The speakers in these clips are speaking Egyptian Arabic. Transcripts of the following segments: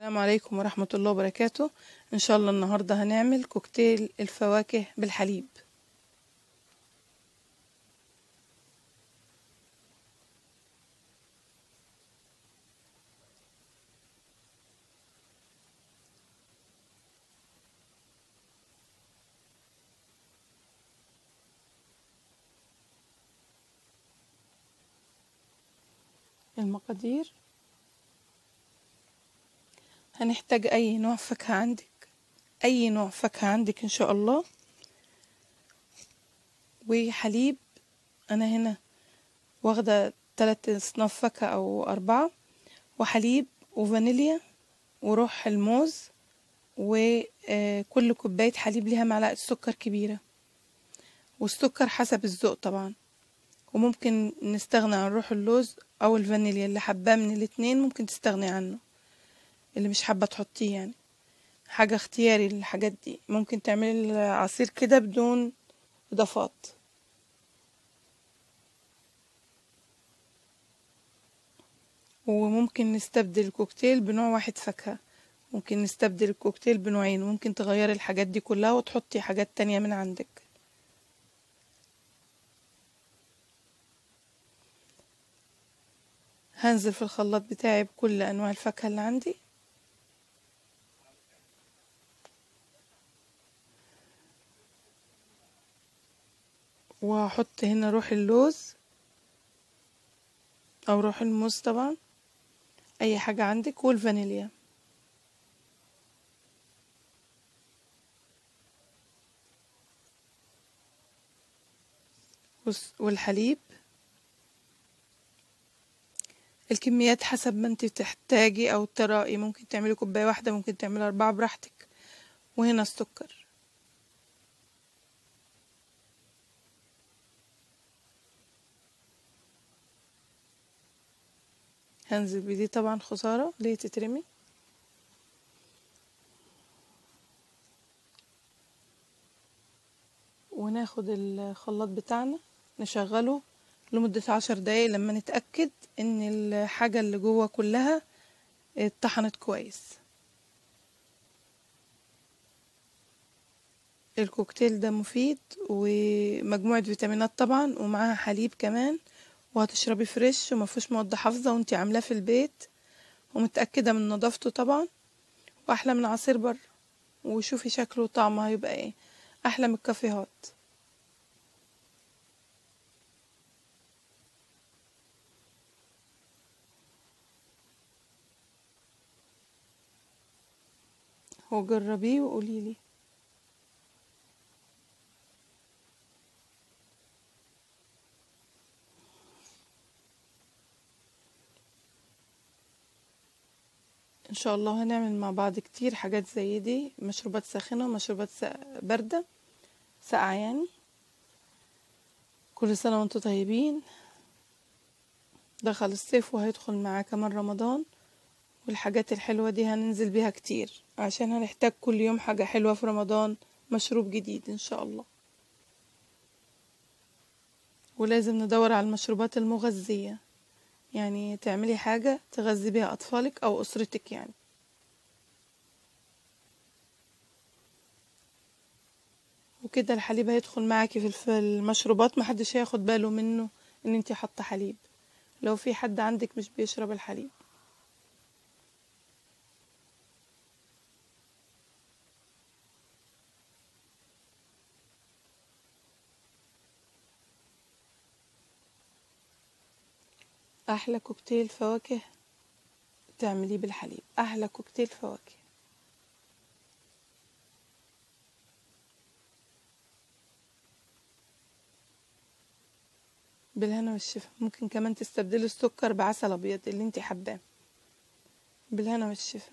السلام عليكم ورحمة الله وبركاته إن شاء الله النهاردة هنعمل كوكتيل الفواكه بالحليب المقادير هنحتاج أي نوع فاكهة عندك أي نوع فاكهة عندك إن شاء الله وحليب أنا هنا واخدة تلات أصناف فاكهة أو أربعة وحليب وفانيليا وروح الموز وكل كوباية حليب ليها معلقة سكر كبيرة والسكر حسب الذوق طبعا وممكن نستغنى عن روح اللوز أو الفانيليا اللي حباه من الاتنين ممكن تستغني عنه اللي مش حابة تحطيه يعني حاجة اختياري للحاجات دي ممكن تعملي العصير كده بدون إضافات وممكن نستبدل الكوكتيل بنوع واحد فاكهة ممكن نستبدل الكوكتيل بنوعين ممكن تغيري الحاجات دي كلها وتحطي حاجات تانية من عندك هنزل في الخلاط بتاعي بكل أنواع الفاكهة اللي عندي وهحط هنا روح اللوز او روح الموز طبعا اي حاجة عندك والفانيليا والحليب الكميات حسب ما انت تحتاجي او ترائي ممكن تعملي كوباية واحدة ممكن تعملي اربعة براحتك وهنا السكر هنزل بدي طبعا خسارة ليه تترمي وناخد الخلاط بتاعنا نشغله لمدة عشر دقايق لما نتأكد ان الحاجة اللي جوه كلها اتطحنت كويس الكوكتيل ده مفيد ومجموعة فيتامينات طبعا ومعاها حليب كمان وهتشربي فريش ومفيهوش مواد حافظة وانتي عاملاه في البيت ومتأكدة من نظافته طبعا وأحلى من عصير بره وشوفي شكله وطعمه هيبقى ايه أحلى من الكافيهات وجربيه وقوليلي ان شاء الله هنعمل مع بعض كتير حاجات زي دي مشروبات ساخنة ومشروبات باردة ساقعة يعني كل سنة وانتم طيبين دخل الصيف وهيدخل معاه كمان رمضان والحاجات الحلوة دي هننزل بيها كتير عشان هنحتاج كل يوم حاجة حلوة في رمضان مشروب جديد ان شاء الله ولازم ندور على المشروبات المغذية يعني تعملي حاجة تغذي بيها أطفالك أو أسرتك يعني وكده الحليب هيدخل معاكي في المشروبات محدش هياخد باله منه ان انتي حاطة حليب لو في حد عندك مش بيشرب الحليب احلى كوكتيل فواكه تعمليه بالحليب احلى كوكتيل فواكه بالهنا والشفا ممكن كمان تستبدلي السكر بعسل ابيض اللي انت حباه بالهنا والشفا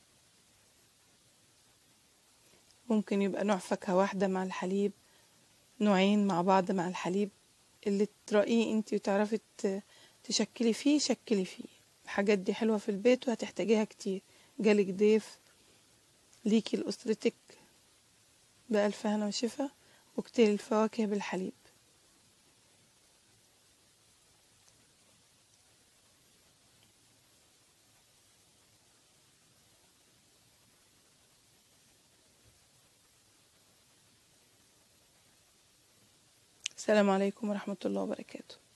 ممكن يبقى نوع فاكهة واحدة مع الحليب نوعين مع بعض مع الحليب اللي ترقيه انت وتعرفي ت- تشكلي فيه شكلي فيه الحاجات دي حلوة في البيت وهتحتاجيها كتير جالك ضيف ليكي لأسرتك بألف هنا وشفا وكتير الفواكه بالحليب السلام عليكم ورحمة الله وبركاته